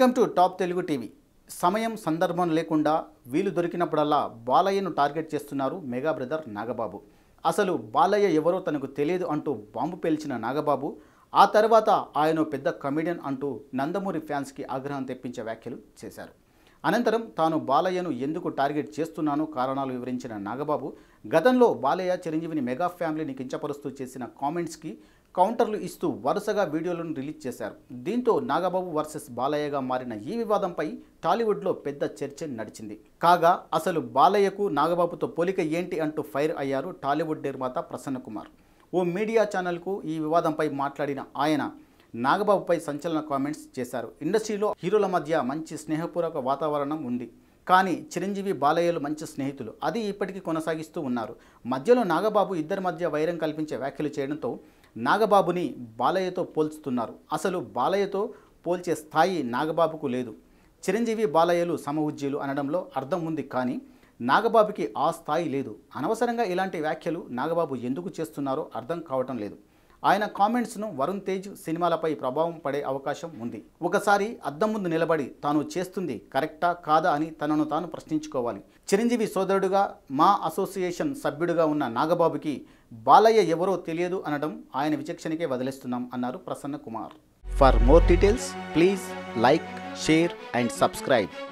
welcome to top Telugu TV సమయం సందర్భం లేకుండా వీలు దొరికినప్పుడల్లా బాలయ్యను టార్గెట్ చేస్తున్నారు మెగా బ్రదర్ నాగబాబు అసలు బాలయ్య ఎవరో తనకు తెలియదు అంటూ బాంబు పేల్చిన నాగబాబు ఆ తర్వాత ఆయన పెద్ద కమెడియన్ అంటూ నందమూరి ఫ్యాన్స్కి ఆగ్రహం తెప్పించే వ్యాఖ్యలు చేశారు అనంతరం తాను బాలయ్యను ఎందుకు టార్గెట్ చేస్తున్నానో కారణాలు వివరించిన నాగబాబు గతంలో బాలయ్య చిరంజీవిని మెగా ఫ్యామిలీని కించపరుస్తూ చేసిన కామెంట్స్కి కౌంటర్లు ఇస్తూ వరుసగా వీడియోలను రిలీజ్ చేశారు దీంతో నాగబాబు వర్సెస్ బాలయ్యగా మారిన ఈ వివాదంపై టాలీవుడ్లో పెద్ద చర్చ నడిచింది కాగా అసలు బాలయ్యకు నాగబాబుతో పోలిక ఏంటి అంటూ ఫైర్ అయ్యారు టాలీవుడ్ నిర్మాత ప్రసన్న కుమార్ ఓ మీడియా ఛానల్కు ఈ వివాదంపై మాట్లాడిన ఆయన నాగబాబుపై సంచలన కామెంట్స్ చేశారు ఇండస్ట్రీలో హీరోల మధ్య మంచి స్నేహపూర్వక వాతావరణం ఉంది కానీ చిరంజీవి బాలయ్యలు మంచి స్నేహితులు అది ఇప్పటికీ కొనసాగిస్తూ ఉన్నారు మధ్యలో నాగబాబు ఇద్దరి మధ్య వైరం కల్పించే వ్యాఖ్యలు చేయడంతో నాగబాబుని బాలయ్యతో పోల్చుతున్నారు అసలు బాలయ్యతో పోల్చే స్థాయి నాగబాబుకు లేదు చిరంజీవి బాలయ్యలు సమవుజ్జీలు అనడంలో అర్థం ఉంది కానీ నాగబాబుకి ఆ స్థాయి లేదు అనవసరంగా ఇలాంటి వ్యాఖ్యలు నాగబాబు ఎందుకు చేస్తున్నారో అర్థం కావటం లేదు ఆయన కామెంట్స్ను వరుణ్ తేజ్ సినిమాలపై ప్రభావం పడే అవకాశం ఉంది ఒకసారి అద్దం ముందు నిలబడి తాను చేస్తుంది కరెక్టా కాదా అని తనను తాను ప్రశ్నించుకోవాలి చిరంజీవి సోదరుడుగా మా అసోసియేషన్ సభ్యుడిగా ఉన్న నాగబాబుకి బాలయ్య ఎవరో తెలియదు అనడం ఆయన విచక్షణకే వదిలేస్తున్నాం అన్నారు Prasanna Kumar for more details please like share and subscribe